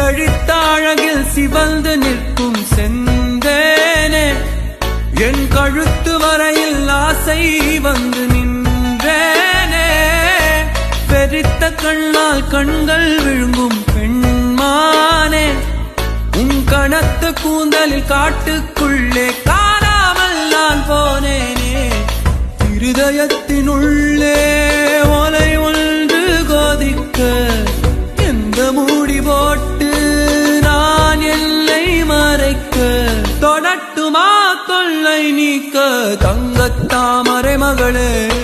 செழித்த அழகில் சிவந்து நிற்கும் செந்தேனே என் கழுத்து வரையில் ஆசை வந்து நின்றேனே பெரித்த கண்ணால் கண்கள் விழுங்கும் பெண்மானே உன் கணத்து கூந்தலில் காட்டுக்குள்ளே காணாமல் நான் போனேனே இருதயத்தினுள்ளே ஒலை ஒன்று கோதிக்க எந்த மூடி போட்டு நான் எல்லை மறைக்க தொடட்டுமா தொல்லை நீக்க தங்கத்தாமரை மகளே